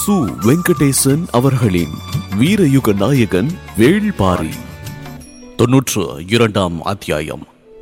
சு வெங்கடேசன் அவர்களின் வீரயுக நாயகன் வேள்பாரி தொன்னூற்று இரண்டாம் அத்தியாயம்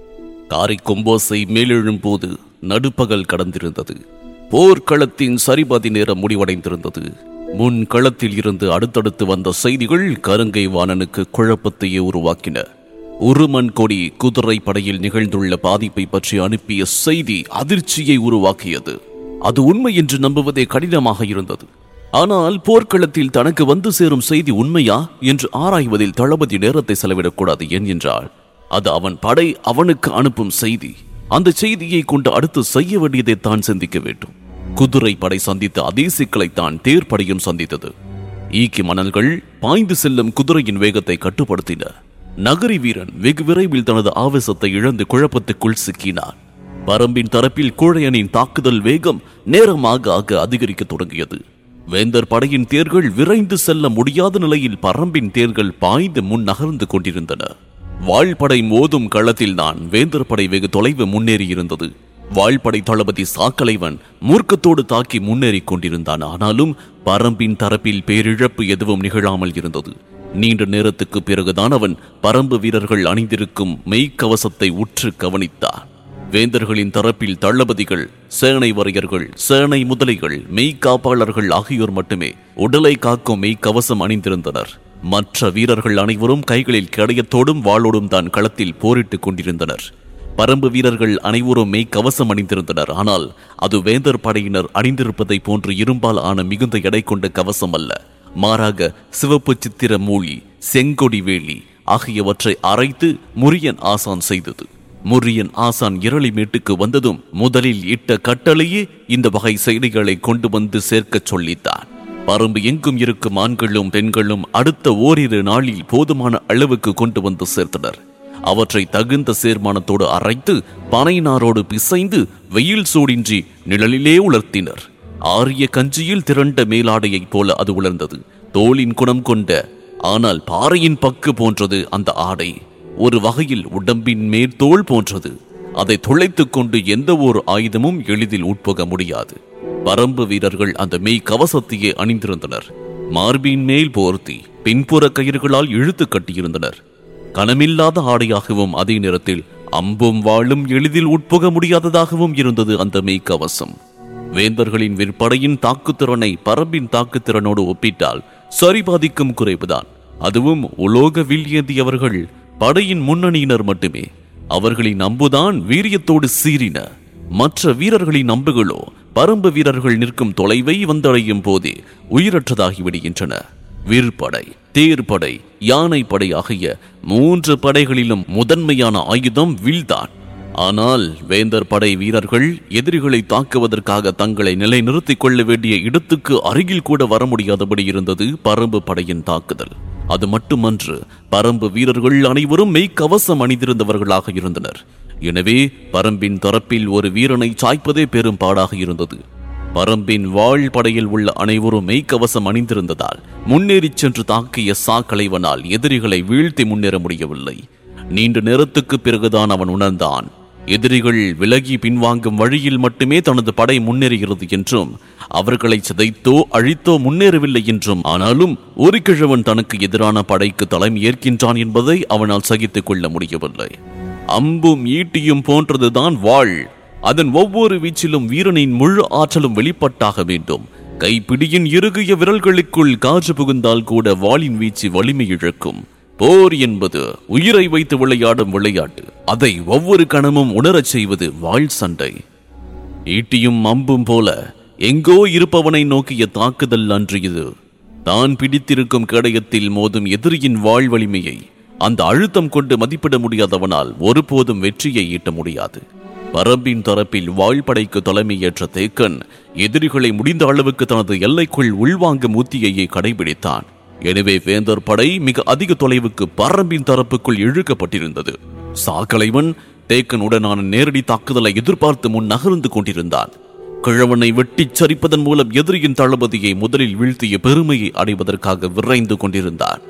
காரை கொம்போசை மேலெழும் போது நடுப்பகல் கடந்திருந்தது போர்க்களத்தின் சரிபாதி நேரம் முடிவடைந்திருந்தது முன் களத்தில் இருந்து அடுத்தடுத்து வந்த செய்திகள் கருங்கை வாணனுக்கு குழப்பத்தையே உருவாக்கின உருமன் கொடி குதிரை படையில் நிகழ்ந்துள்ள பாதிப்பை பற்றி அனுப்பிய செய்தி அதிர்ச்சியை உருவாக்கியது அது உண்மை என்று நம்புவதே கடினமாக இருந்தது ஆனால் போர்க்களத்தில் தனக்கு வந்து சேரும் செய்தி உண்மையா என்று ஆராய்வதில் தளபதி நேரத்தை செலவிடக்கூடாது ஏன் என்றால் அது அவன் படை அவனுக்கு அனுப்பும் செய்தி அந்த செய்தியை கொண்டு அடுத்து செய்ய வேண்டியதை தான் சிந்திக்க வேண்டும் குதிரை படை சந்தித்த அதே சிக்கலை தான் தேர்ப்படையும் சந்தித்தது ஈக்கி மணல்கள் பாய்ந்து செல்லும் குதிரையின் வேகத்தை கட்டுப்படுத்தின நகரி வீரன் வெகு விரைவில் தனது ஆவேசத்தை இழந்து குழப்பத்துக்குள் சிக்கினான் பரம்பின் தரப்பில் கோழையனின் தாக்குதல் வேகம் நேரமாக ஆக அதிகரிக்க தொடங்கியது வேந்தர் படையின் தேர்கள் விரைந்து செல்ல முடியாத நிலையில் பரம்பின் தேர்கள் பாய்ந்து முன் நகர்ந்து கொண்டிருந்தன வாழ்படை மோதும் களத்தில் தான் வேந்தர் படை வெகு தொலைவு முன்னேறி இருந்தது வாழ்படை தளபதி சாக்கலைவன் மூர்க்கத்தோடு தாக்கி முன்னேறிக் கொண்டிருந்தான் ஆனாலும் பரம்பின் தரப்பில் பேரிழப்பு எதுவும் நிகழாமல் இருந்தது நீண்ட நேரத்துக்கு பிறகுதான் அவன் பரம்பு வீரர்கள் அணிந்திருக்கும் மெய்க்கவசத்தை உற்று கவனித்தான் வேந்தர்களின் தரப்பில் தளபதிகள் சேனை வரையர்கள் சேனை முதலைகள் மெய்க்காப்பாளர்கள் ஆகியோர் மட்டுமே உடலை காக்கும் மெய்க்கவசம் அணிந்திருந்தனர் மற்ற வீரர்கள் அனைவரும் கைகளில் கேடயத்தோடும் வாளோடும் தான் களத்தில் போரிட்டுக் கொண்டிருந்தனர் பரம்பு வீரர்கள் அனைவரும் மெய்க்கவசம் அணிந்திருந்தனர் ஆனால் அது வேந்தர் படையினர் அணிந்திருப்பதை போன்று இரும்பால் ஆன மிகுந்த எடை கொண்ட கவசம் அல்ல மாறாக சிவப்பு சித்திர மூழி செங்கொடி வேலி ஆகியவற்றை அரைத்து முரியன் ஆசான் செய்தது முரியன் ஆசான் இரளிமேட்டுக்கு வந்ததும் முதலில் இட்ட கட்டளையே இந்த வகை செய்திகளை கொண்டு வந்து சேர்க்கச் சொல்லித்தான் பரம்பு எங்கும் இருக்கும் ஆண்களும் பெண்களும் அடுத்த ஓரிரு நாளில் போதுமான அளவுக்கு கொண்டு வந்து சேர்த்தனர் அவற்றை தகுந்த சேர்மானத்தோடு அரைத்து பனைநாரோடு பிசைந்து வெயில் சூடின்றி நிழலிலே உலர்த்தினர் ஆரிய கஞ்சியில் திரண்ட மேலாடையைப் போல அது உலர்ந்தது தோளின் குணம் கொண்ட ஆனால் பாறையின் பக்கு போன்றது அந்த ஆடை ஒரு வகையில் உடம்பின் மேற்தோல் போன்றது அதை துளைத்துக் கொண்டு எந்த ஒரு ஆயுதமும் எளிதில் உட்புக முடியாது பரம்பு வீரர்கள் அந்த மெய் கவசத்தையே அணிந்திருந்தனர் மார்பின் மேல் போர்த்தி பின்புற கயிறுகளால் இழுத்து கட்டியிருந்தனர் கனமில்லாத ஆடையாகவும் அதே நேரத்தில் அம்பும் வாளும் எளிதில் உட்புக முடியாததாகவும் இருந்தது அந்த மெய் கவசம் வேந்தர்களின் விற்படையின் தாக்குத்திறனை பரம்பின் தாக்குத்திறனோடு ஒப்பிட்டால் சரிபாதிக்கும் குறைவுதான் அதுவும் உலோக வில் ஏந்தியவர்கள் படையின் முன்னணியினர் மட்டுமே அவர்களின் அம்புதான் வீரியத்தோடு சீறின மற்ற வீரர்களின் அம்புகளோ பரம்பு வீரர்கள் நிற்கும் தொலைவை வந்தடையும் போதே உயிரற்றதாகி விடுகின்றன விற்படை தேர்ப்படை யானைப்படை ஆகிய மூன்று படைகளிலும் முதன்மையான ஆயுதம் வில்தான் ஆனால் வேந்தர் படை வீரர்கள் எதிரிகளை தாக்குவதற்காக தங்களை நிலைநிறுத்திக் கொள்ள வேண்டிய இடத்துக்கு அருகில் கூட வர முடியாதபடி இருந்தது பரம்பு படையின் தாக்குதல் அது மட்டுமன்று பரம்பு வீரர்கள் அனைவரும் மெய்க்கவசம் அணிந்திருந்தவர்களாக இருந்தனர் எனவே பரம்பின் தரப்பில் ஒரு வீரனை சாய்ப்பதே பெரும் பாடாக இருந்தது பரம்பின் வாழ் படையில் உள்ள அனைவரும் மெய்க்கவசம் அணிந்திருந்ததால் முன்னேறிச் சென்று தாக்கிய சாக்களைவனால் எதிரிகளை வீழ்த்தி முன்னேற முடியவில்லை நீண்ட நேரத்துக்கு பிறகுதான் அவன் உணர்ந்தான் எதிரிகள் விலகி பின்வாங்கும் வழியில் மட்டுமே தனது படை முன்னேறுகிறது என்றும் அவர்களை சிதைத்தோ அழித்தோ முன்னேறவில்லை என்றும் ஆனாலும் ஒரு கிழவன் தனக்கு எதிரான படைக்கு தலைமை ஏற்கின்றான் என்பதை அவனால் சகித்துக் கொள்ள முடியவில்லை அம்பும் ஈட்டியும் போன்றதுதான் வாழ் அதன் ஒவ்வொரு வீச்சிலும் வீரனின் முழு ஆற்றலும் வெளிப்பட்டாக வேண்டும் கைப்பிடியின் இறுகிய விரல்களுக்குள் காற்று புகுந்தால் கூட வாளின் வீச்சு வலிமை இழக்கும் போர் என்பது உயிரை வைத்து விளையாடும் விளையாட்டு அதை ஒவ்வொரு கணமும் உணரச் செய்வது வாழ் சண்டை ஈட்டியும் அம்பும் போல எங்கோ இருப்பவனை நோக்கிய தாக்குதல் அன்று இது தான் பிடித்திருக்கும் கேடயத்தில் மோதும் எதிரியின் வாழ் வலிமையை அந்த அழுத்தம் கொண்டு மதிப்பிட முடியாதவனால் ஒருபோதும் வெற்றியை ஈட்ட முடியாது பரம்பின் தரப்பில் வாழ்படைக்கு தலைமையேற்ற தேக்கன் எதிரிகளை முடிந்த அளவுக்கு தனது எல்லைக்குள் உள்வாங்கும் உத்தியையே கடைபிடித்தான் எனவே வேந்தர் படை மிக அதிக தொலைவுக்கு பரம்பின் தரப்புக்குள் இழுக்கப்பட்டிருந்தது சாக்கலைவன் தேக்கனுடனான நேரடி தாக்குதலை எதிர்பார்த்து முன் நகர்ந்து கொண்டிருந்தான் கிழவனை வெட்டிச் சரிப்பதன் மூலம் எதிரியின் தளபதியை முதலில் வீழ்த்திய பெருமையை அடைவதற்காக விரைந்து கொண்டிருந்தான்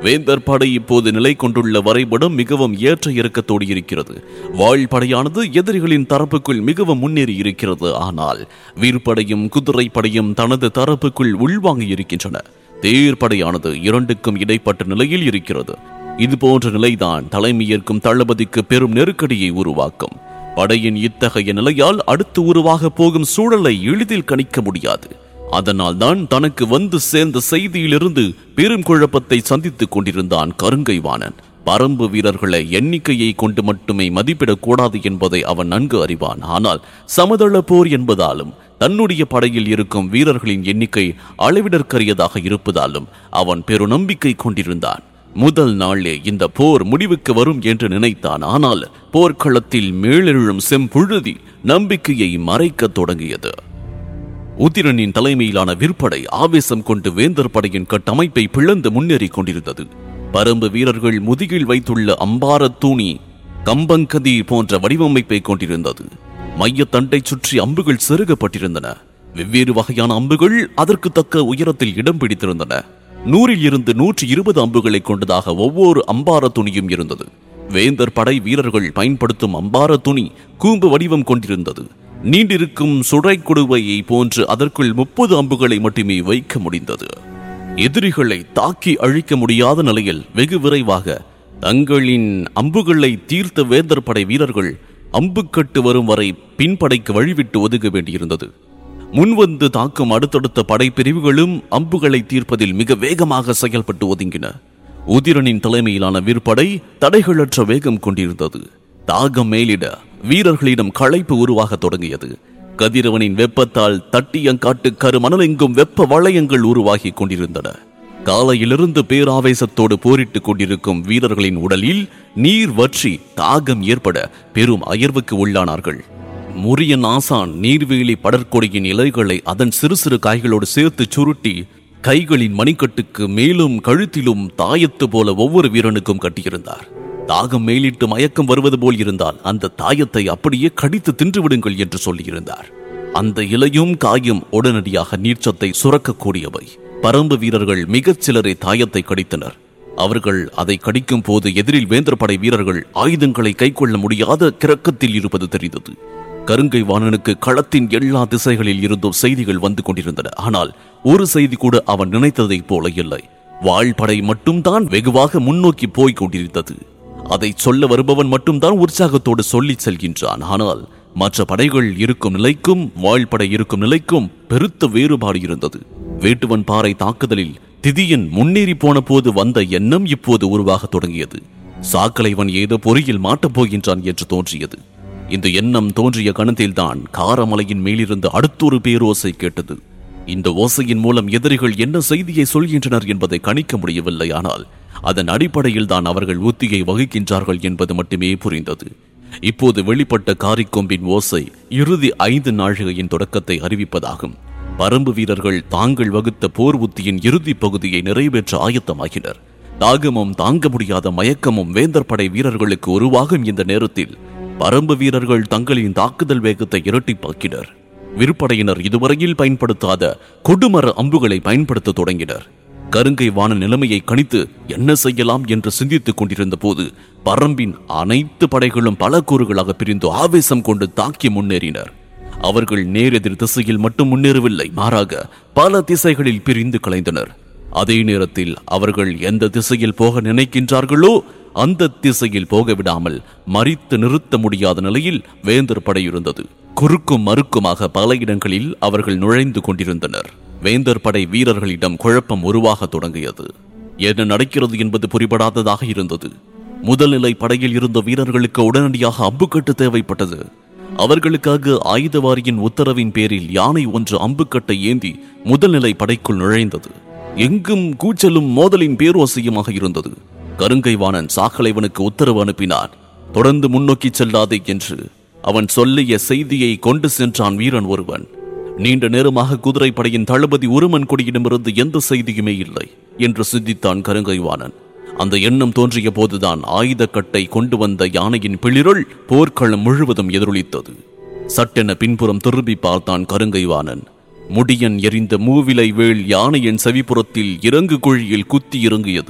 வேந்தர் படை இப்போது நிலை கொண்டுள்ள வரைபடம் மிகவும் ஏற்ற இறக்கத்தோடு இருக்கிறது வாழ்படையானது எதிரிகளின் தரப்புக்குள் மிகவும் முன்னேறி இருக்கிறது ஆனால் வீர்படையும் குதிரை படையும் தனது தரப்புக்குள் உள்வாங்கி இருக்கின்றன தேர்ப்படையானது இரண்டுக்கும் இடைப்பட்ட நிலையில் இருக்கிறது இது போன்ற நிலைதான் தலைமையேற்கும் தளபதிக்கு பெரும் நெருக்கடியை உருவாக்கும் படையின் இத்தகைய நிலையால் அடுத்து உருவாக போகும் சூழலை எளிதில் கணிக்க முடியாது அதனால் தான் தனக்கு வந்து சேர்ந்த செய்தியிலிருந்து பெரும் குழப்பத்தை சந்தித்துக் கொண்டிருந்தான் கருங்கைவாணன் பரம்பு வீரர்களை எண்ணிக்கையை கொண்டு மட்டுமே மதிப்பிடக்கூடாது என்பதை அவன் நன்கு அறிவான் ஆனால் சமதள போர் என்பதாலும் தன்னுடைய படையில் இருக்கும் வீரர்களின் எண்ணிக்கை அளவிடற்கரியதாக இருப்பதாலும் அவன் பெருநம்பிக்கை கொண்டிருந்தான் முதல் நாளே இந்த போர் முடிவுக்கு வரும் என்று நினைத்தான் ஆனால் போர்க்களத்தில் மேலெழும் செம்புழுதி நம்பிக்கையை மறைக்கத் தொடங்கியது உத்திரனின் தலைமையிலான விற்படை ஆவேசம் கொண்டு வேந்தர் படையின் கட்டமைப்பை பிளந்து முன்னேறிக் கொண்டிருந்தது பரம்பு வீரர்கள் முதுகில் வைத்துள்ள அம்பார தூணி கம்பங்கதி போன்ற வடிவமைப்பை கொண்டிருந்தது மையத்தண்டை சுற்றி அம்புகள் செருகப்பட்டிருந்தன வெவ்வேறு வகையான அம்புகள் அதற்கு தக்க உயரத்தில் இடம் பிடித்திருந்தன நூறில் இருந்து நூற்றி இருபது அம்புகளை கொண்டதாக ஒவ்வொரு அம்பார துணியும் இருந்தது வேந்தர் படை வீரர்கள் பயன்படுத்தும் அம்பார துணி கூம்பு வடிவம் கொண்டிருந்தது நீண்டிருக்கும் சுடை குடுவையை போன்று அதற்குள் முப்பது அம்புகளை மட்டுமே வைக்க முடிந்தது எதிரிகளை தாக்கி அழிக்க முடியாத நிலையில் வெகு விரைவாக தங்களின் அம்புகளை தீர்த்த வேந்தர் படை வீரர்கள் அம்புக்கட்டு வரும் வரை பின்படைக்கு வழிவிட்டு ஒதுங்க வேண்டியிருந்தது முன்வந்து தாக்கும் அடுத்தடுத்த படைப்பிரிவுகளும் அம்புகளை தீர்ப்பதில் மிக வேகமாக செயல்பட்டு ஒதுங்கின உதிரனின் தலைமையிலான விற்படை தடைகளற்ற வேகம் கொண்டிருந்தது தாகம் மேலிட வீரர்களிடம் களைப்பு உருவாகத் தொடங்கியது கதிரவனின் வெப்பத்தால் தட்டியங்காட்டு கருமணலெங்கும் வெப்ப வளையங்கள் உருவாகிக் கொண்டிருந்தன காலையிலிருந்து பேராவேசத்தோடு போரிட்டுக் கொண்டிருக்கும் வீரர்களின் உடலில் நீர் வற்றி தாகம் ஏற்பட பெரும் அயர்வுக்கு உள்ளானார்கள் முரியன் ஆசான் நீர்வேலி படற்கொடியின் இலைகளை அதன் சிறு சிறு காய்களோடு சேர்த்து சுருட்டி கைகளின் மணிக்கட்டுக்கு மேலும் கழுத்திலும் தாயத்து போல ஒவ்வொரு வீரனுக்கும் கட்டியிருந்தார் தாகம் மேலிட்டு மயக்கம் வருவது போல் இருந்தால் அந்த தாயத்தை அப்படியே கடித்து தின்றுவிடுங்கள் என்று சொல்லியிருந்தார் அந்த இலையும் காயும் உடனடியாக நீர்ச்சத்தை சுரக்கக்கூடியவை பரம்பு வீரர்கள் மிகச் சிலரை தாயத்தை கடித்தனர் அவர்கள் அதை கடிக்கும் போது எதிரில் வேந்தர் படை வீரர்கள் ஆயுதங்களை கைக்கொள்ள முடியாத கிறக்கத்தில் இருப்பது தெரிந்தது கருங்கை வாணனுக்கு களத்தின் எல்லா திசைகளில் இருந்தும் செய்திகள் வந்து கொண்டிருந்தன ஆனால் ஒரு செய்தி கூட அவன் நினைத்ததைப் போல இல்லை வாழ்படை மட்டும்தான் வெகுவாக முன்னோக்கி போய்க் கொண்டிருந்தது அதை சொல்ல வருபவன் மட்டும்தான் உற்சாகத்தோடு சொல்லிச் செல்கின்றான் ஆனால் மற்ற படைகள் இருக்கும் நிலைக்கும் வாழ்படை இருக்கும் நிலைக்கும் பெருத்த வேறுபாடு இருந்தது வேட்டுவன் பாறை தாக்குதலில் திதியன் முன்னேறி போன போது வந்த எண்ணம் இப்போது உருவாகத் தொடங்கியது சாக்கலைவன் ஏதோ பொறியில் மாட்டப் போகின்றான் என்று தோன்றியது இந்த எண்ணம் தோன்றிய கணத்தில்தான் காரமலையின் மேலிருந்து அடுத்தொரு பேரோசை கேட்டது இந்த ஓசையின் மூலம் எதிரிகள் என்ன செய்தியை சொல்கின்றனர் என்பதை கணிக்க முடியவில்லை ஆனால் அதன் அடிப்படையில் தான் அவர்கள் உத்தியை வகிக்கின்றார்கள் என்பது மட்டுமே புரிந்தது இப்போது வெளிப்பட்ட காரிக்கொம்பின் ஓசை இறுதி ஐந்து நாழிகையின் தொடக்கத்தை அறிவிப்பதாகும் பரம்பு வீரர்கள் தாங்கள் வகுத்த போர் உத்தியின் இறுதி பகுதியை நிறைவேற்ற ஆயத்தமாகினர் தாகமும் தாங்க முடியாத மயக்கமும் வேந்தர் படை வீரர்களுக்கு உருவாகும் இந்த நேரத்தில் பரம்பு வீரர்கள் தங்களின் தாக்குதல் வேகத்தை இரட்டிப்பாக்கினர் விற்படையினர் இதுவரையில் பயன்படுத்தாத கொடுமர அம்புகளை பயன்படுத்த தொடங்கினர் கருங்கை வான நிலைமையை கணித்து என்ன செய்யலாம் என்று சிந்தித்துக் கொண்டிருந்த போது பரம்பின் அனைத்து படைகளும் பல கூறுகளாக பிரிந்து ஆவேசம் கொண்டு தாக்கி முன்னேறினர் அவர்கள் நேரெதிர் திசையில் மட்டும் முன்னேறவில்லை மாறாக பல திசைகளில் பிரிந்து கலைந்தனர் அதே நேரத்தில் அவர்கள் எந்த திசையில் போக நினைக்கின்றார்களோ அந்த திசையில் போக விடாமல் மறித்து நிறுத்த முடியாத நிலையில் வேந்தர் படை இருந்தது குறுக்கும் மறுக்குமாக பல இடங்களில் அவர்கள் நுழைந்து கொண்டிருந்தனர் வேந்தர் படை வீரர்களிடம் குழப்பம் உருவாகத் தொடங்கியது என்ன நடக்கிறது என்பது புரிபடாததாக இருந்தது முதல் நிலை படையில் இருந்த வீரர்களுக்கு உடனடியாக அம்புக்கட்டு தேவைப்பட்டது அவர்களுக்காக ஆயுதவாரியின் உத்தரவின் பேரில் யானை ஒன்று அம்புக்கட்டை ஏந்தி முதல் நிலை படைக்குள் நுழைந்தது எங்கும் கூச்சலும் மோதலின் பேரோசையுமாக இருந்தது கருங்கைவாணன் சாக்கலைவனுக்கு உத்தரவு அனுப்பினான் தொடர்ந்து முன்னோக்கி செல்லாதே என்று அவன் சொல்லிய செய்தியை கொண்டு சென்றான் வீரன் ஒருவன் நீண்ட நேரமாக குதிரைப்படையின் தளபதி உருமன் கொடியிடமிருந்து எந்த செய்தியுமே இல்லை என்று சிந்தித்தான் கருங்கைவாணன் அந்த எண்ணம் தோன்றிய போதுதான் ஆயுதக்கட்டை கொண்டு வந்த யானையின் பிளிருள் போர்க்களம் முழுவதும் எதிரொலித்தது சட்டென பின்புறம் திரும்பி பார்த்தான் கருங்கைவாணன் முடியன் எரிந்த மூவிலை வேள் யானையின் செவிப்புறத்தில் இறங்கு குழியில் குத்தி இறங்கியது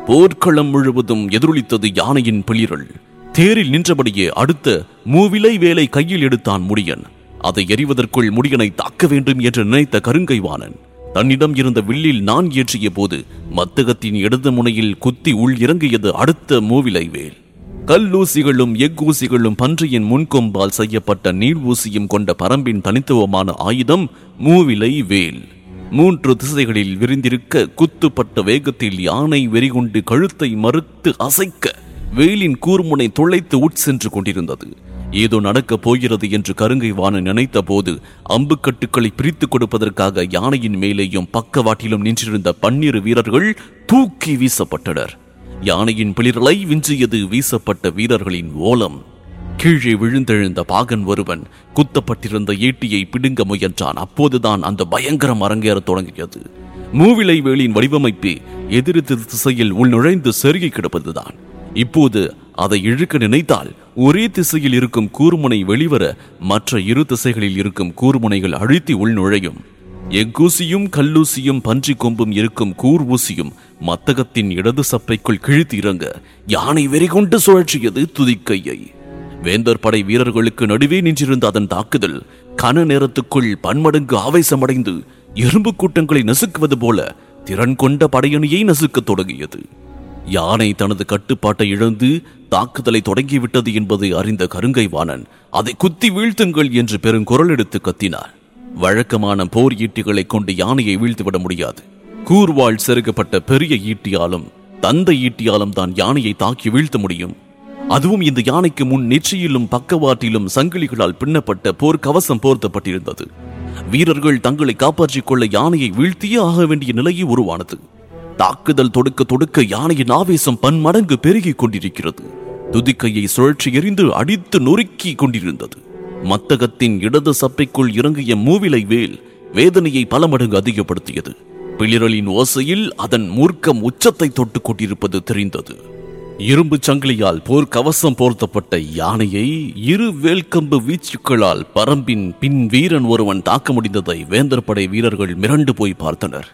போர்க்களம் முழுவதும் எதிரொலித்தது யானையின் பிளிரல் தேரில் நின்றபடியே அடுத்த மூவிலை வேலை கையில் எடுத்தான் முடியன் அதை எறிவதற்குள் முடியனை தாக்க வேண்டும் என்று நினைத்த கருங்கைவாணன் தன்னிடம் இருந்த வில்லில் நான் ஏற்றிய போது மத்தகத்தின் இடது முனையில் குத்தி உள் இறங்கியது அடுத்த மூவிலை வேல் கல்லூசிகளும் எஃகூசிகளும் பன்றியின் முன்கொம்பால் செய்யப்பட்ட நீள் ஊசியும் கொண்ட பரம்பின் தனித்துவமான ஆயுதம் மூவிலை வேல் மூன்று திசைகளில் விரிந்திருக்க குத்துப்பட்ட வேகத்தில் யானை வெறிகொண்டு கழுத்தை மறுத்து அசைக்க வேலின் கூர்முனை துளைத்து உட்சென்று கொண்டிருந்தது ஏதோ நடக்கப் போகிறது என்று கருங்கை வாண நினைத்த போது அம்புக்கட்டுக்களை பிரித்துக் கொடுப்பதற்காக யானையின் மேலேயும் பக்கவாட்டிலும் நின்றிருந்த பன்னிரு வீரர்கள் தூக்கி வீசப்பட்டனர் யானையின் பிளிரலை விஞ்சியது வீசப்பட்ட வீரர்களின் ஓலம் கீழே விழுந்தெழுந்த பாகன் ஒருவன் குத்தப்பட்டிருந்த ஈட்டியை பிடுங்க முயன்றான் அப்போதுதான் அந்த பயங்கரம் அரங்கேறத் தொடங்கியது மூவிலை வேலின் வடிவமைப்பு எதிர்த்து திசையில் உள் நுழைந்து செருகி கிடப்பதுதான் இப்போது அதை இழுக்க நினைத்தால் ஒரே திசையில் இருக்கும் கூர்முனை வெளிவர மற்ற இரு திசைகளில் இருக்கும் கூர்முனைகள் அழுத்தி உள் நுழையும் எக்கூசியும் கல்லூசியும் பன்றி கொம்பும் இருக்கும் கூர் ஊசியும் மத்தகத்தின் இடது சப்பைக்குள் கிழித்து இறங்க யானை வெறிகொண்டு சுழற்சியது துதிக்கையை வேந்தர் படை வீரர்களுக்கு நடுவே நின்றிருந்த அதன் தாக்குதல் கன நேரத்துக்குள் பன்மடங்கு ஆவேசமடைந்து எறும்பு கூட்டங்களை நசுக்குவது போல திறன் கொண்ட படையணியை நசுக்கத் தொடங்கியது யானை தனது கட்டுப்பாட்டை இழந்து தாக்குதலை தொடங்கிவிட்டது என்பதை அறிந்த கருங்கை வாணன் அதை குத்தி வீழ்த்துங்கள் என்று பெருங்குரல் எடுத்து கத்தினார் வழக்கமான போர் ஈட்டிகளை கொண்டு யானையை வீழ்த்திவிட முடியாது கூர்வாள் செருகப்பட்ட பெரிய ஈட்டியாலும் தந்தை ஈட்டியாலும் தான் யானையை தாக்கி வீழ்த்த முடியும் அதுவும் இந்த யானைக்கு முன் நெற்றியிலும் பக்கவாட்டிலும் சங்கிலிகளால் பின்னப்பட்ட போர் கவசம் போர்த்தப்பட்டிருந்தது வீரர்கள் தங்களை காப்பாற்றிக் கொள்ள யானையை வீழ்த்தியே ஆக வேண்டிய நிலையே உருவானது தாக்குதல் தொடுக்க தொடுக்க யானையின் ஆவேசம் பன்மடங்கு பெருகிக் கொண்டிருக்கிறது துதிக்கையை சுழற்சி எறிந்து அடித்து நொறுக்கி கொண்டிருந்தது மத்தகத்தின் இடது சப்பைக்குள் இறங்கிய மூவிலை வேல் வேதனையை பல மடங்கு அதிகப்படுத்தியது பிளிரலின் ஓசையில் அதன் மூர்க்கம் உச்சத்தை தொட்டுக் கொண்டிருப்பது தெரிந்தது இரும்பு சங்கிலியால் போர் கவசம் போர்த்தப்பட்ட யானையை இரு வேல்கம்பு வீச்சுக்களால் பரம்பின் பின் வீரன் ஒருவன் தாக்க முடிந்ததை வேந்தர் படை வீரர்கள் மிரண்டு போய் பார்த்தனர்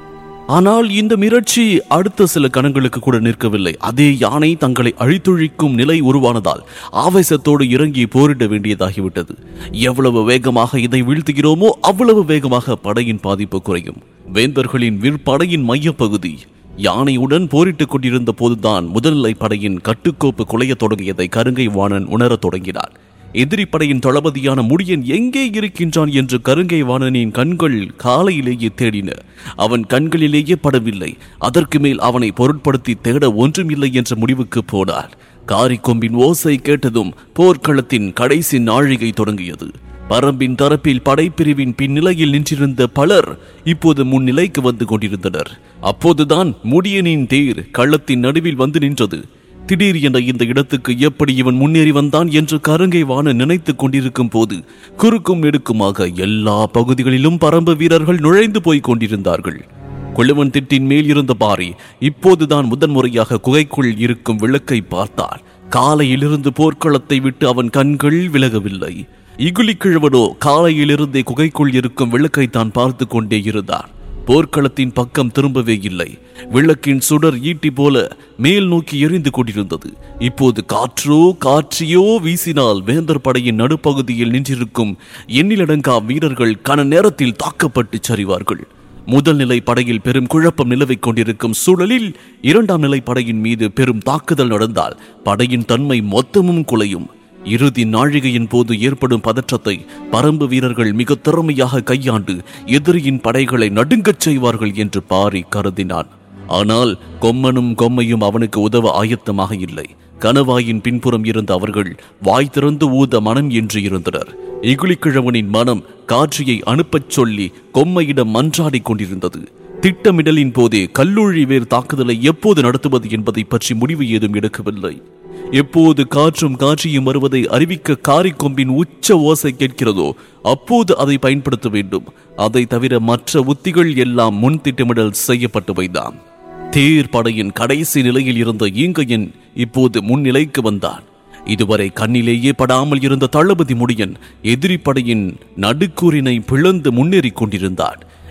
ஆனால் இந்த மிரட்சி அடுத்த சில கணங்களுக்கு கூட நிற்கவில்லை அதே யானை தங்களை அழித்தொழிக்கும் நிலை உருவானதால் ஆவேசத்தோடு இறங்கி போரிட வேண்டியதாகிவிட்டது எவ்வளவு வேகமாக இதை வீழ்த்துகிறோமோ அவ்வளவு வேகமாக படையின் பாதிப்பு குறையும் வேந்தர்களின் விற்படையின் மையப்பகுதி யானையுடன் போரிட்டுக் கொண்டிருந்த போதுதான் முதல்நிலை படையின் கட்டுக்கோப்பு குலையத் தொடங்கியதை கருங்கை வாணன் உணரத் தொடங்கினார் எதிரி படையின் தளபதியான முடியன் எங்கே இருக்கின்றான் என்று கருங்கை வாணனின் கண்கள் காலையிலேயே தேடின அவன் கண்களிலேயே படவில்லை அதற்கு மேல் அவனை பொருட்படுத்தி தேட ஒன்றுமில்லை என்ற முடிவுக்கு போனார் காரிக்கொம்பின் ஓசை கேட்டதும் போர்க்களத்தின் கடைசி நாழிகை தொடங்கியது பரம்பின் தரப்பில் படைப்பிரிவின் பின்னிலையில் நின்றிருந்த பலர் இப்போது முன்னிலைக்கு வந்து கொண்டிருந்தனர் அப்போதுதான் முடியனின் தேர் களத்தின் நடுவில் வந்து நின்றது திடீர் என்ற இந்த இடத்துக்கு எப்படி இவன் முன்னேறி வந்தான் என்று கருங்கை வாண நினைத்துக் கொண்டிருக்கும் போது குறுக்கும் நெடுக்குமாக எல்லா பகுதிகளிலும் பரம்பு வீரர்கள் நுழைந்து போய் கொண்டிருந்தார்கள் கொள்ளுவன் திட்டின் மேல் இருந்த பாரி இப்போதுதான் முதன்முறையாக குகைக்குள் இருக்கும் விளக்கை பார்த்தார் காலையிலிருந்து போர்க்களத்தை விட்டு அவன் கண்கள் விலகவில்லை இகுலி கிழவனோ காலையிலிருந்தே குகைக்குள் இருக்கும் விளக்கை தான் பார்த்து கொண்டே இருந்தார் போர்க்களத்தின் பக்கம் திரும்பவே இல்லை விளக்கின் சுடர் ஈட்டி போல மேல் நோக்கி எரிந்து கொண்டிருந்தது இப்போது காற்றோ காற்றியோ வீசினால் வேந்தர் படையின் நடுப்பகுதியில் நின்றிருக்கும் எண்ணிலடங்கா வீரர்கள் கன நேரத்தில் தாக்கப்பட்டு சரிவார்கள் முதல் நிலை படையில் பெரும் குழப்பம் நிலவிக் கொண்டிருக்கும் சூழலில் இரண்டாம் நிலை படையின் மீது பெரும் தாக்குதல் நடந்தால் படையின் தன்மை மொத்தமும் குலையும் இறுதி நாழிகையின் போது ஏற்படும் பதற்றத்தை பரம்பு வீரர்கள் மிக திறமையாக கையாண்டு எதிரியின் படைகளை நடுங்கச் செய்வார்கள் என்று பாரி கருதினான் ஆனால் கொம்மனும் கொம்மையும் அவனுக்கு உதவ ஆயத்தமாக இல்லை கணவாயின் பின்புறம் இருந்த அவர்கள் வாய் திறந்து ஊத மனம் என்று இருந்தனர் இகுலிக்கிழவனின் மனம் காட்சியை அனுப்பச் சொல்லி கொம்மையிடம் மன்றாடிக் கொண்டிருந்தது திட்டமிடலின் போதே கல்லூழி வேர் தாக்குதலை எப்போது நடத்துவது என்பதை பற்றி முடிவு ஏதும் எடுக்கவில்லை எப்போது காற்றும் காட்சியும் வருவதை அறிவிக்க காரிக்கொம்பின் உச்ச ஓசை கேட்கிறதோ அப்போது அதை பயன்படுத்த வேண்டும் அதை தவிர மற்ற உத்திகள் எல்லாம் முன் திட்டமிடல் செய்யப்பட்டவைதான் தேர் படையின் கடைசி நிலையில் இருந்த ஈங்கையன் இப்போது முன்னிலைக்கு வந்தான் இதுவரை கண்ணிலேயே படாமல் இருந்த தளபதி முடியன் எதிரி படையின் நடுக்கூறினை பிளந்து முன்னேறிக் கொண்டிருந்தான்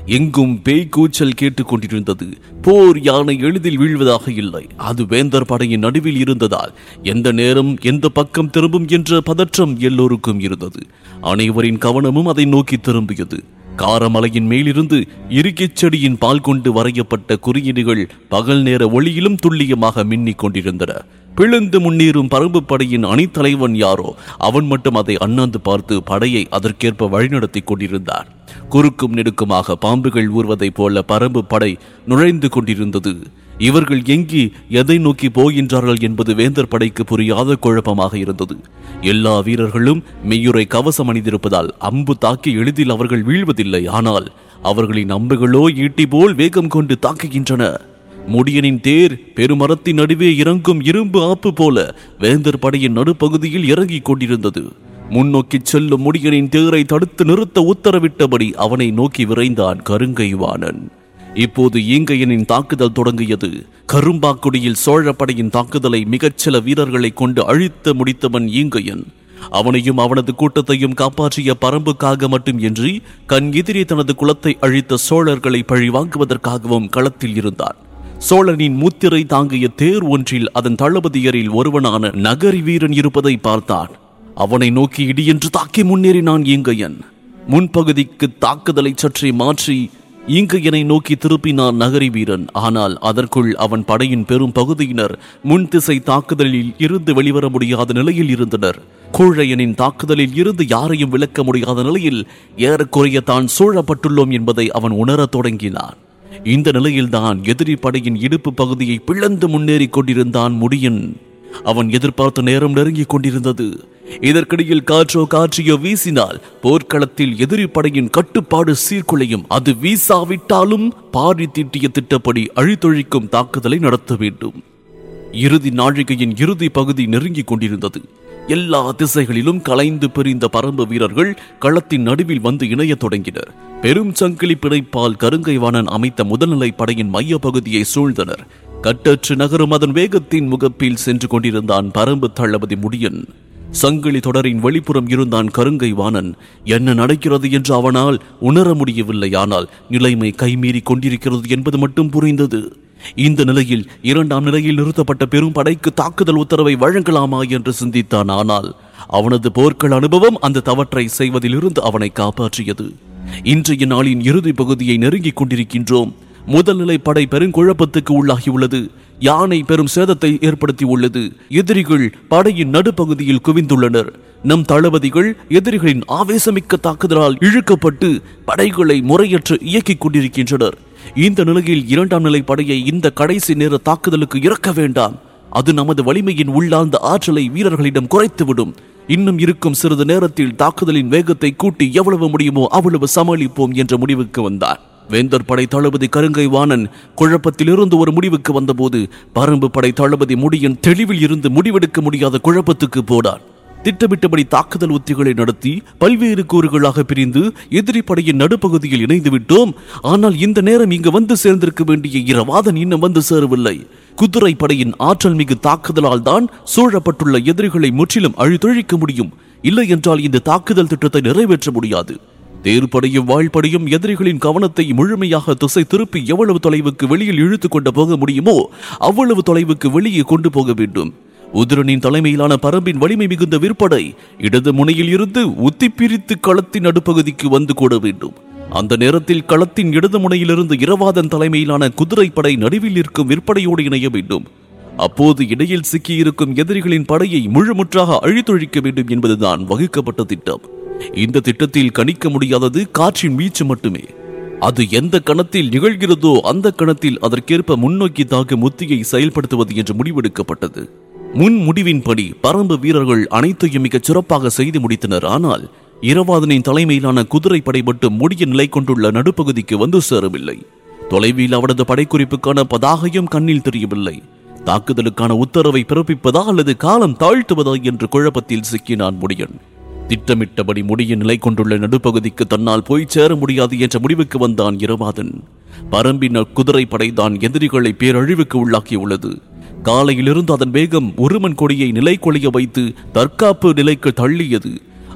எங்கும் பேய் கூச்சல் கேட்டுக் கொண்டிருந்தது போர் யானை எளிதில் வீழ்வதாக இல்லை அது வேந்தர் படையின் நடுவில் இருந்ததால் எந்த நேரம் எந்த பக்கம் திரும்பும் என்ற பதற்றம் எல்லோருக்கும் இருந்தது அனைவரின் கவனமும் அதை நோக்கி திரும்பியது காரமலையின் மேலிருந்து இருக்கிச் செடியின் பால் கொண்டு வரையப்பட்ட குறியீடுகள் பகல் நேர ஒளியிலும் துல்லியமாக மின்னிக் கொண்டிருந்தன பிளந்து முன்னேறும் பரம்பு படையின் அணித்தலைவன் யாரோ அவன் மட்டும் அதை அண்ணாந்து பார்த்து படையை அதற்கேற்ப வழிநடத்தி கொண்டிருந்தார் குறுக்கும் நெடுக்குமாக பாம்புகள் ஊர்வதைப் போல பரம்பு படை நுழைந்து கொண்டிருந்தது இவர்கள் எங்கே எதை நோக்கி போகின்றார்கள் என்பது வேந்தர் படைக்கு புரியாத குழப்பமாக இருந்தது எல்லா வீரர்களும் மெய்யுரை கவசம் அணிந்திருப்பதால் அம்பு தாக்கி எளிதில் அவர்கள் வீழ்வதில்லை ஆனால் அவர்களின் அம்புகளோ ஈட்டி போல் வேகம் கொண்டு தாக்குகின்றன முடியனின் தேர் பெருமரத்தின் நடுவே இறங்கும் இரும்பு ஆப்பு போல வேந்தர் படையின் நடுப்பகுதியில் இறங்கிக் கொண்டிருந்தது முன்னோக்கிச் செல்லும் முடியனின் தேரை தடுத்து நிறுத்த உத்தரவிட்டபடி அவனை நோக்கி விரைந்தான் கருங்கை வாணன் இப்போது ஈங்கையனின் தாக்குதல் தொடங்கியது கரும்பாக்குடியில் சோழப்படையின் தாக்குதலை மிகச் சில வீரர்களை கொண்டு அழித்து முடித்தவன் ஈங்கையன் அவனையும் அவனது கூட்டத்தையும் காப்பாற்றிய பரம்புக்காக மட்டும் இன்றி கண் எதிரே தனது குலத்தை அழித்த சோழர்களை பழிவாங்குவதற்காகவும் களத்தில் இருந்தான் சோழனின் முத்திரை தாங்கிய தேர் ஒன்றில் அதன் தளபதியரில் ஒருவனான நகரி வீரன் இருப்பதை பார்த்தான் அவனை நோக்கி இடியென்று தாக்கி முன்னேறினான் ஈங்கையன் முன்பகுதிக்கு தாக்குதலை சற்றே மாற்றி ஈங்கையனை நோக்கி திருப்பினான் நகரி வீரன் ஆனால் அதற்குள் அவன் படையின் பெரும் பகுதியினர் முன் திசை தாக்குதலில் இருந்து வெளிவர முடியாத நிலையில் இருந்தனர் கூழையனின் தாக்குதலில் இருந்து யாரையும் விலக்க முடியாத நிலையில் ஏறக்குறைய தான் சூழப்பட்டுள்ளோம் என்பதை அவன் உணரத் தொடங்கினான் இந்த நிலையில்தான் எதிரி படையின் இடுப்பு பகுதியை பிளந்து முன்னேறிக் கொண்டிருந்தான் முடியன் அவன் எதிர்பார்த்த நேரம் நெருங்கிக் கொண்டிருந்தது இதற்கிடையில் காற்றோ காற்றியோ வீசினால் போர்க்களத்தில் எதிரி படையின் கட்டுப்பாடு சீர்குலையும் அது வீசாவிட்டாலும் பாரி தீட்டிய திட்டப்படி அழித்தொழிக்கும் தாக்குதலை நடத்த வேண்டும் இறுதி நாழிகையின் இறுதி பகுதி நெருங்கிக் கொண்டிருந்தது எல்லா திசைகளிலும் கலைந்து பிரிந்த பரம்பு வீரர்கள் களத்தின் நடுவில் வந்து இணையத் தொடங்கினர் பெரும் சங்கிலி பிணைப்பால் கருங்கைவாணன் அமைத்த முதல்நிலை படையின் மைய பகுதியை சூழ்ந்தனர் கட்டற்று நகரும் அதன் வேகத்தின் முகப்பில் சென்று கொண்டிருந்தான் பரம்பு தளபதி முடியன் சங்கிலி தொடரின் வெளிப்புறம் இருந்தான் கருங்கை வாணன் என்ன நடக்கிறது என்று அவனால் உணர முடியவில்லை ஆனால் நிலைமை கைமீறி கொண்டிருக்கிறது என்பது மட்டும் புரிந்தது இந்த நிலையில் இரண்டாம் நிலையில் நிறுத்தப்பட்ட பெரும் படைக்கு தாக்குதல் உத்தரவை வழங்கலாமா என்று சிந்தித்தான் ஆனால் அவனது போர்கள் அனுபவம் அந்த தவற்றை செய்வதிலிருந்து அவனை காப்பாற்றியது இன்றைய நாளின் இறுதி பகுதியை நெருங்கிக் கொண்டிருக்கின்றோம் முதல்நிலை படை பெருங்குழப்பத்துக்கு உள்ளாகியுள்ளது யானை பெரும் சேதத்தை ஏற்படுத்தி உள்ளது எதிரிகள் படையின் நடுப்பகுதியில் குவிந்துள்ளனர் நம் தளபதிகள் எதிரிகளின் ஆவேசமிக்க தாக்குதலால் இழுக்கப்பட்டு படைகளை முறையற்று இயக்கிக் கொண்டிருக்கின்றனர் இந்த நிலையில் இரண்டாம் நிலை படையை இந்த கடைசி நேர தாக்குதலுக்கு இறக்க வேண்டாம் அது நமது வலிமையின் உள்ளார்ந்த ஆற்றலை வீரர்களிடம் குறைத்துவிடும் இன்னும் இருக்கும் சிறிது நேரத்தில் தாக்குதலின் வேகத்தை கூட்டி எவ்வளவு முடியுமோ அவ்வளவு சமாளிப்போம் என்ற முடிவுக்கு வந்தார் வேந்தர் படை தளபதி கருங்கை வாணன் குழப்பத்திலிருந்து ஒரு முடிவுக்கு வந்தபோது பரம்பு படை தளபதி முடியின் தெளிவில் இருந்து முடிவெடுக்க முடியாத குழப்பத்துக்கு போனார் திட்டமிட்டபடி தாக்குதல் உத்திகளை நடத்தி பல்வேறு கூறுகளாக பிரிந்து எதிரி படையின் நடுப்பகுதியில் இணைந்து விட்டோம் ஆனால் இந்த நேரம் இங்கு வந்து சேர்ந்திருக்க வேண்டிய இரவாதன் இன்னும் வந்து சேரவில்லை குதிரை படையின் ஆற்றல் மிகு தாக்குதலால் தான் சூழப்பட்டுள்ள எதிரிகளை முற்றிலும் அழித்தொழிக்க முடியும் இல்லை என்றால் இந்த தாக்குதல் திட்டத்தை நிறைவேற்ற முடியாது தேர்ப்படையும் வாழ்படையும் எதிரிகளின் கவனத்தை முழுமையாக திசை திருப்பி எவ்வளவு தொலைவுக்கு வெளியில் இழுத்து கொண்டு போக முடியுமோ அவ்வளவு தொலைவுக்கு வெளியே கொண்டு போக வேண்டும் உதிரனின் தலைமையிலான பரம்பின் வலிமை மிகுந்த விற்படை இடது முனையில் இருந்து உத்தி பிரித்து களத்தின் நடுப்பகுதிக்கு வந்து கூட வேண்டும் அந்த நேரத்தில் களத்தின் இடது முனையிலிருந்து இரவாதன் தலைமையிலான குதிரைப்படை நடுவில் இருக்கும் விற்படையோடு இணைய வேண்டும் அப்போது இடையில் சிக்கியிருக்கும் எதிரிகளின் படையை முழுமுற்றாக அழித்தொழிக்க வேண்டும் என்பதுதான் வகுக்கப்பட்ட திட்டம் இந்த திட்டத்தில் கணிக்க முடியாதது காற்றின் வீச்சு மட்டுமே அது எந்த கணத்தில் நிகழ்கிறதோ அந்த கணத்தில் அதற்கேற்ப முன்னோக்கி தாக்கும் உத்தியை செயல்படுத்துவது என்று முடிவெடுக்கப்பட்டது முன் முடிவின்படி பரம்பு வீரர்கள் அனைத்தையும் மிகச் சிறப்பாக செய்து முடித்தனர் ஆனால் இரவாதனின் தலைமையிலான குதிரை படை மட்டும் முடிய நிலை கொண்டுள்ள நடுப்பகுதிக்கு வந்து சேரவில்லை தொலைவில் அவனது படைக்குறிப்புக்கான பதாகையும் கண்ணில் தெரியவில்லை தாக்குதலுக்கான உத்தரவை பிறப்பிப்பதா அல்லது காலம் தாழ்த்துவதா என்று குழப்பத்தில் சிக்கினான் முடியன் திட்டமிட்டபடி முடிய நிலை கொண்டுள்ள நடுப்பகுதிக்கு தன்னால் போய் சேர முடியாது என்ற முடிவுக்கு வந்தான் இரவாதன் பரம்பின குதிரை படைதான் எதிரிகளை பேரழிவுக்கு உள்ளாக்கியுள்ளது காலையிலிருந்து அதன் வேகம் உருமன் கொடியை நிலை கொளிய வைத்து தற்காப்பு நிலைக்கு தள்ளியது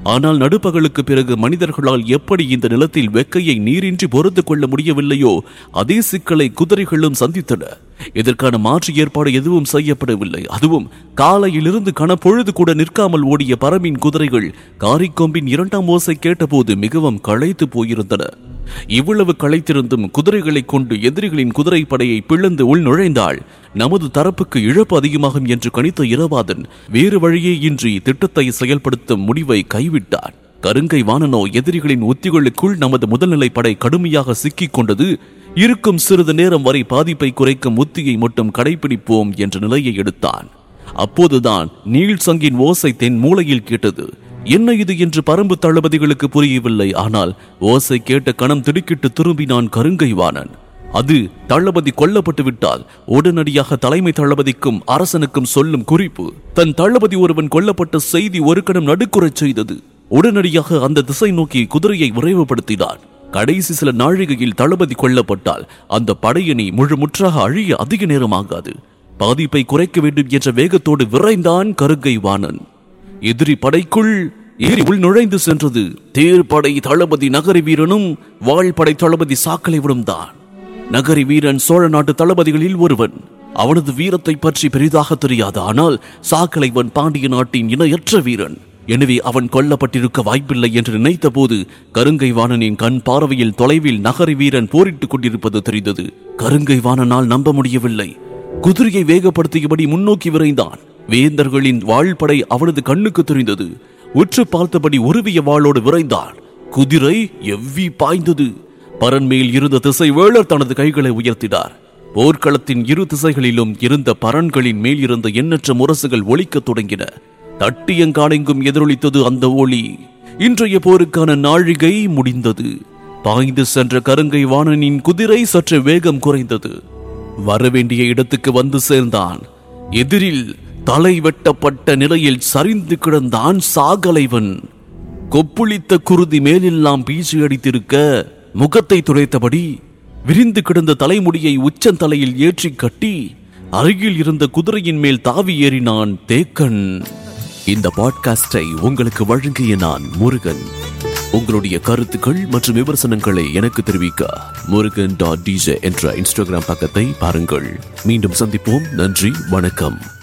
ஆனால் நடுப்பகலுக்கு பிறகு மனிதர்களால் எப்படி இந்த நிலத்தில் வெக்கையை நீரின்றி பொறுத்து கொள்ள முடியவில்லையோ அதே சிக்கலை குதிரைகளும் சந்தித்தன இதற்கான மாற்று ஏற்பாடு எதுவும் செய்யப்படவில்லை அதுவும் காலையிலிருந்து கனப்பொழுது கூட நிற்காமல் ஓடிய பரமின் குதிரைகள் காரிக்கொம்பின் இரண்டாம் ஓசை கேட்டபோது மிகவும் களைத்து போயிருந்தன இவ்வளவு களைத்திருந்தும் குதிரைகளை கொண்டு எதிரிகளின் குதிரை படையை பிளந்து உள் நுழைந்தாள் நமது தரப்புக்கு இழப்பு அதிகமாகும் என்று கணித்த இரவாதன் வேறு வழியே இன்றி திட்டத்தை செயல்படுத்தும் முடிவை கைவிட்டான் கருங்கை வானனோ எதிரிகளின் உத்திகளுக்குள் நமது முதல்நிலை படை கடுமையாக சிக்கிக் கொண்டது இருக்கும் சிறிது நேரம் வரை பாதிப்பை குறைக்கும் உத்தியை மட்டும் கடைபிடிப்போம் என்ற நிலையை எடுத்தான் அப்போதுதான் நீள் சங்கின் ஓசை தென் மூலையில் கேட்டது என்ன இது என்று பரம்பு தளபதிகளுக்கு புரியவில்லை ஆனால் ஓசை கேட்ட கணம் திடுக்கிட்டு திரும்பினான் கருங்கை வாணன் அது தளபதி கொல்லப்பட்டு விட்டால் உடனடியாக தலைமை தளபதிக்கும் அரசனுக்கும் சொல்லும் குறிப்பு தன் தளபதி ஒருவன் கொல்லப்பட்ட செய்தி ஒரு கணம் நடுக்குறச் செய்தது உடனடியாக அந்த திசை நோக்கி குதிரையை விரைவுபடுத்தினான் கடைசி சில நாழிகையில் தளபதி கொல்லப்பட்டால் அந்த படையணி முழுமுற்றாக அழிய அதிக நேரம் ஆகாது பாதிப்பை குறைக்க வேண்டும் என்ற வேகத்தோடு விரைந்தான் கருங்கை வாணன் எதிரி படைக்குள் ஏறி உள் நுழைந்து சென்றது தேர்படை தளபதி நகரி வீரனும் வாழ்படை தளபதி சாக்கலைவனும் தான் நகரி வீரன் சோழ நாட்டு தளபதிகளில் ஒருவன் அவனது வீரத்தை பற்றி பெரிதாக தெரியாது ஆனால் சாக்கலைவன் பாண்டிய நாட்டின் இணையற்ற வீரன் எனவே அவன் கொல்லப்பட்டிருக்க வாய்ப்பில்லை என்று நினைத்த போது கருங்கை வாணனின் கண் பார்வையில் தொலைவில் நகரி வீரன் போரிட்டுக் கொண்டிருப்பது தெரிந்தது கருங்கை வாணனால் நம்ப முடியவில்லை குதிரையை வேகப்படுத்தியபடி முன்னோக்கி விரைந்தான் வேந்தர்களின் வாழ்படை அவனது கண்ணுக்கு தெரிந்தது உற்று பார்த்தபடி உருவிய வாளோடு விரைந்தான் குதிரை எவ்வி பாய்ந்தது பரன்மேல் இருந்த திசை வேளர் தனது கைகளை உயர்த்தினார் போர்க்களத்தின் இரு திசைகளிலும் இருந்த பரன்களின் மேல் இருந்த எண்ணற்ற முரசுகள் ஒலிக்கத் தொடங்கின தட்டியங்காலெங்கும் எதிரொலித்தது அந்த ஒளி இன்றைய போருக்கான நாழிகை முடிந்தது பாய்ந்து சென்ற கருங்கை வாணனின் குதிரை சற்று வேகம் குறைந்தது வரவேண்டிய இடத்துக்கு வந்து சேர்ந்தான் எதிரில் தலை வெட்டப்பட்ட நிலையில் சரிந்து கிடந்தான் சாகலைவன் கொப்புளித்த குருதி மேலெல்லாம் பீச்சு அடித்திருக்க முகத்தை துடைத்தபடி விரிந்து கிடந்த தலைமுடியை உச்சந்தலையில் ஏற்றி கட்டி அருகில் இருந்த குதிரையின் மேல் தாவி ஏறினான் தேக்கன் இந்த பாட்காஸ்டை உங்களுக்கு வழங்கிய நான் முருகன் உங்களுடைய கருத்துக்கள் மற்றும் விமர்சனங்களை எனக்கு தெரிவிக்க முருகன் டாட் டிஜே என்ற இன்ஸ்டாகிராம் பக்கத்தை பாருங்கள் மீண்டும் சந்திப்போம் நன்றி வணக்கம்